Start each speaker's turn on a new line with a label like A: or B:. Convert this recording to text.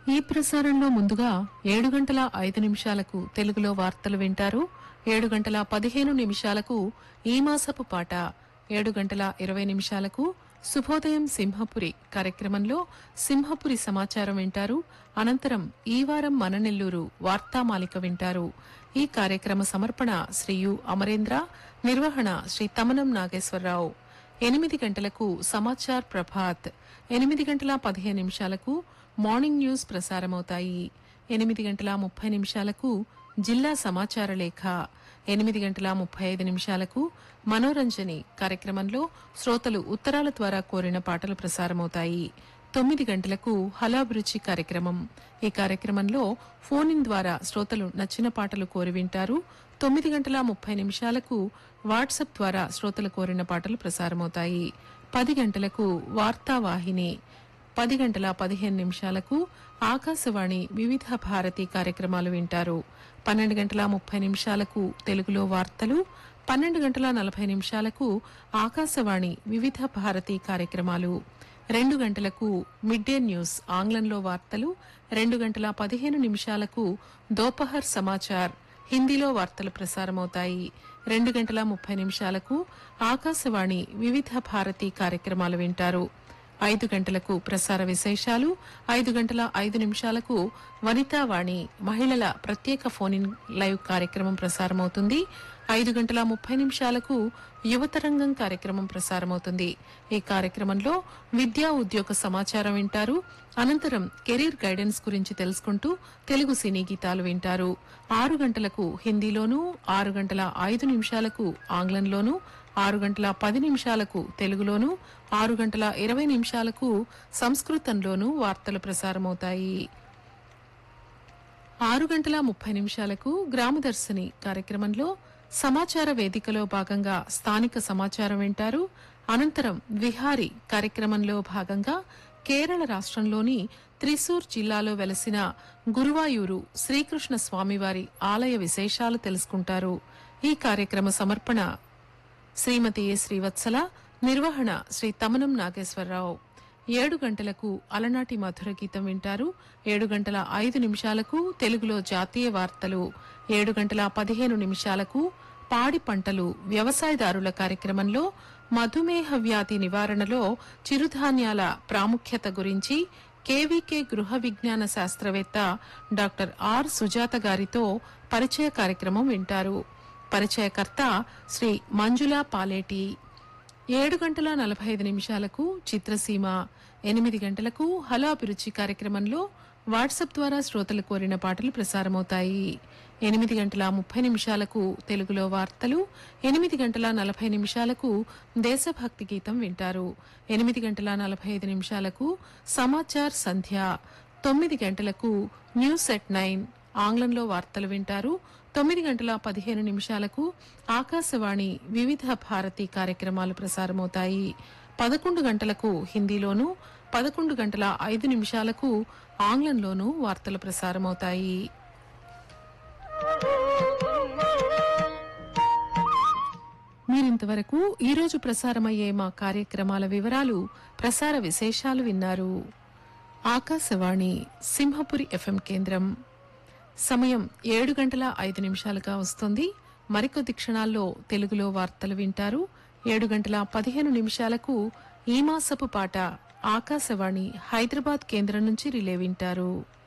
A: ఈ ప్రసారంలో ముందుగా ఏడు గంటల ఐదు నిమిషాలకు తెలుగులో వార్తలు వింటారు ఏడు గంటల పదిహేను నిమిషాలకు ఈ మాసపు పాట ఏడు గంటల ఇరవై నిమిషాలకు శుభోదయం సింహపురి కార్యక్రమంలో సింహపురి సమాచారం వింటారు అనంతరం ఈ వారం మన నెల్లూరు వార్తామాలిక వింటారు ఈ కార్యక్రమ సమర్పణ శ్రీ యు అమరేంద్ర నిర్వహణ శ్రీ తమనం నాగేశ్వరరావు ఎనిమిది గంటలకు సమాచార్ ప్రభాత్ ఎనిమిది గంటల పదిహేను నిమిషాలకు మార్నింగ్ న్యూస్ ప్రసారమవుతాయి ఎనిమిది గంటల ముప్పై నిమిషాలకు జిల్లా సమాచార లేఖ ఎనిమిది గంటల ముప్పై ఐదు నిమిషాలకు మనోరంజని కార్యక్రమంలో శ్రోతలు ఉత్తరాల ద్వారా కోరిన పాటలు ప్రసారమవుతాయి తొమ్మిది గంటలకు హలాభిరుచి కార్యక్రమం ఈ కార్యక్రమంలో ఫోన్ ఇన్ ద్వారా శ్రోతలు నచ్చిన పాటలు కోరి వింటారు తొమ్మిది గంటల ముప్పై నిమిషాలకు వాట్సాప్ ద్వారా శ్రోతలు కోరిన పాటలు ప్రసారమవుతాయి పది గంటలకు వార్తావాహిని పది గంటల పదిహేను నిమిషాలకు ఆకాశవాణి వివిధ భారతి కార్యక్రమాలు వింటారు పన్నెండు గంటల ముప్పై నిమిషాలకు తెలుగులో వార్తలు పన్నెండు గంటల నలభై నిమిషాలకు ఆకాశవాణి వివిధ భారతి కార్యక్రమాలు రెండు గంటలకు మిడ్ డే న్యూస్ ఆంగ్లంలో వార్తలు రెండు గంటల పదిహేను నిమిషాలకు దోపహర్ సమాచార్ హిందీలో వార్తలు ప్రసారమవుతాయి రెండు గంటల ముప్పై నిమిషాలకు ఆకాశవాణి వివిధ భారతి కార్యక్రమాలు వింటారు ఐదు గంటలకు ప్రసార విశేషాలు ఐదు గంటల ఐదు నిమిషాలకు వనితావాణి మహిళల ప్రత్యేక ఫోన్ ఇన్ లైవ్ కార్యక్రమం ప్రసారమవుతుంది ఐదు గంటల ముప్పై నిమిషాలకు యువతరంగం కార్యక్రమం ప్రసారమవుతుంది ఈ కార్యక్రమంలో విద్యా ఉద్యోగ సమాచారం వింటారు అనంతరం కెరీర్ గైడెన్స్ గురించి తెలుసుకుంటూ తెలుగు సినీ గీతాలు వింటారు ఆరు గంటలకు హిందీలోనూ ఆరు గంటల ఐదు నిమిషాలకు ఆంగ్లంలోనూ ఆరు గంటల పది నిమిషాలకు తెలుగులోనూ ఆరు గంటల ఇరవై నిమిషాలకు సంస్కృతంలోనూ వార్తలు ప్రసారమవుతాయి ఆరు గంటల ముప్పై నిమిషాలకు గ్రామదర్శిని కార్యక్రమంలో సమాచార వేదికలో భాగంగా స్థానిక సమాచారం వింటారు అనంతరం విహారీ కార్యక్రమంలో భాగంగా కేరళ రాష్ట్రంలోని త్రిశూర్ జిల్లాలో వెలసిన గురువాయూరు శ్రీకృష్ణ స్వామివారి ఆలయ విశేషాలు తెలుసుకుంటారు ఈ కార్యక్రమ సమర్పణ శ్రీమతి ఏ శ్రీవత్సల నిర్వహణ శ్రీ తమనం నాగేశ్వరరావు ఏడు గంటలకు అలనాటి మధుర గీతం వింటారు ఏడు గంటల ఐదు నిమిషాలకు తెలుగులో జాతీయ వార్తలు ఏడు గంటల పదిహేను నిమిషాలకు పాడి పంటలు వ్యవసాయదారుల కార్యక్రమంలో మధుమేహ వ్యాధి నివారణలో చిరుధాన్యాల ప్రాముఖ్యత గురించి కేవీకే గృహ విజ్ఞాన శాస్త్రవేత్త డాక్టర్ ఆర్ సుజాత గారితో పరిచయ కార్యక్రమం వింటారు పరిచయకర్త శ్రీ మంజులా పాలేటి ఏడు గంటల నలభై ఐదు నిమిషాలకు చిత్రసీమ ఎనిమిది గంటలకు హలో అభిరుచి కార్యక్రమంలో వాట్సాప్ ద్వారా శ్రోతలు కోరిన పాటలు ప్రసారమవుతాయి ఎనిమిది గంటల ముప్పై నిమిషాలకు తెలుగులో వార్తలు ఎనిమిది గంటల నలభై నిమిషాలకు దేశభక్తి గీతం వింటారు ఎనిమిది గంటల నలభై ఐదు నిమిషాలకు సమాచార్ సంధ్య తొమ్మిది గంటలకు న్యూస్ ఎట్ నైన్ ఆంగ్లంలో వార్తలు వింటారు తొమ్మిది గంటల పదిహేను నిమిషాలకు ఆకాశవాణి వివిధ భారతి కార్యక్రమాలు ప్రసారమవుతాయి పదకొండు గంటలకు హిందీలోనూ పదకొండు గంటల ఐదు నిమిషాలకు ఆంగ్లంలోనూ వార్తలు ప్రసారమవుతాయి మీరింతవరకు ఈ రోజు ప్రసారమయ్యే మా కార్యక్రమాల వివరాలు ప్రసార విశేషాలు విన్నారు ఆకాశవాణి సింహపురి ఎఫ్ఎం కేంద్రం సమయం ఏడు గంటల ఐదు నిమిషాలుగా వస్తుంది మరికొద్ది క్షణాల్లో తెలుగులో వార్తలు వింటారు ఏడు గంటల పదిహేను నిమిషాలకు ఈ మాసపు పాట ఆకాశవాణి హైదరాబాద్ కేంద్రం నుంచి రిలే వింటారు